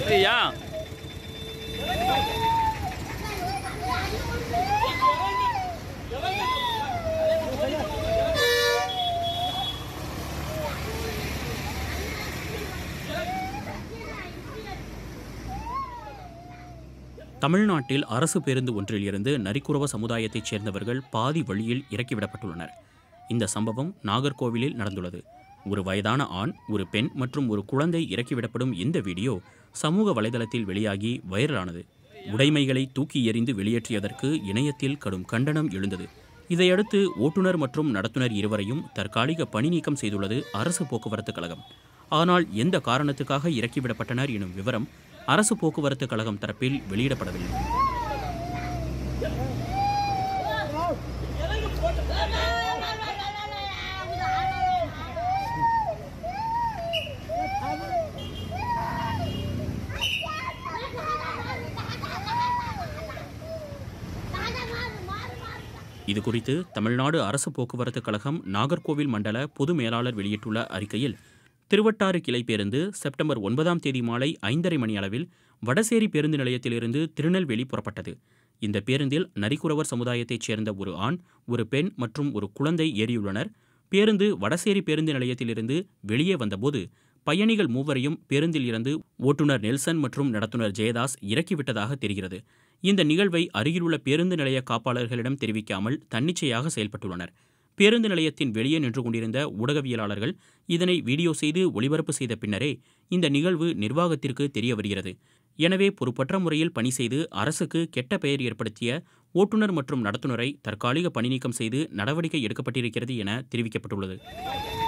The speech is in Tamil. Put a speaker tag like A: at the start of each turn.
A: ஐயா தமிழ்நாட்டில் அரசு பேருந்து ஒன்றில் இருந்து நரிக்குறவ சமுதாயத்தைச் சேர்ந்தவர்கள் பாதி வழியில் இறக்கிவிடப்பட்டுள்ளனர் இந்த சம்பவம் நாகர்கோவிலில் நடந்துள்ளது ஒரு வயதான ஆண் ஒரு பெண் மற்றும் ஒரு குழந்தை இறக்கிவிடப்படும் இந்த வீடியோ சமூக வலைதளத்தில் வெளியாகி வைரலானது உடைமைகளை தூக்கி எறிந்து வெளியேற்றியதற்கு இணையத்தில் கடும் கண்டனம் எழுந்தது இதையடுத்து ஓட்டுநர் மற்றும் நடத்துனர் இருவரையும் தற்காலிக பணி நீக்கம் செய்துள்ளது அரசு போக்குவரத்து கழகம் ஆனால் எந்த காரணத்துக்காக இறக்கிவிடப்பட்டனர் எனும் விவரம் அரசு போக்குவரத்து கழகம் தரப்பில் வெளியிடப்படவில்லை இது குறித்து தமிழ்நாடு அரசு போக்குவரத்து கழகம் நாகர்கோவில் மண்டல பொது மேலாளர் வெளியிட்டுள்ள அறிக்கையில் திருவட்டாறு கிளை பேருந்து செப்டம்பர் ஒன்பதாம் தேதி மாலை ஐந்தரை மணி அளவில் வடசேரி பேருந்து நிலையத்திலிருந்து திருநெல்வேலி புறப்பட்டது இந்த பேருந்தில் நரிக்குறவர் சமுதாயத்தைச் சேர்ந்த ஒரு ஆண் ஒரு பெண் மற்றும் ஒரு குழந்தை ஏறியுள்ளனர் பேருந்து வடசேரி பேருந்து நிலையத்திலிருந்து வெளியே வந்தபோது பயணிகள் மூவரையும் பேருந்தில் இருந்து ஓட்டுநர் நெல்சன் மற்றும் நடத்துனர் ஜெயதாஸ் இறக்கிவிட்டதாக தெரிகிறது இந்த நிகழ்வை அருகிலுள்ள பேருந்து நிலைய காப்பாளர்களிடம் தெரிவிக்காமல் தன்னிச்சையாக செயல்பட்டுள்ளனர் பேருந்து நிலையத்தின் வெளியே நின்று கொண்டிருந்த ஊடகவியலாளர்கள் இதனை வீடியோ செய்து ஒளிபரப்பு செய்த பின்னரே இந்த நிகழ்வு நிர்வாகத்திற்கு தெரிய வருகிறது எனவே பொறுப்பற்ற முறையில் பணி செய்து அரசுக்கு கெட்ட பெயர் ஏற்படுத்திய ஓட்டுநர் மற்றும் நடத்துனரை தற்காலிக பணி நீக்கம் செய்து நடவடிக்கை எடுக்கப்பட்டிருக்கிறது என தெரிவிக்கப்பட்டுள்ளது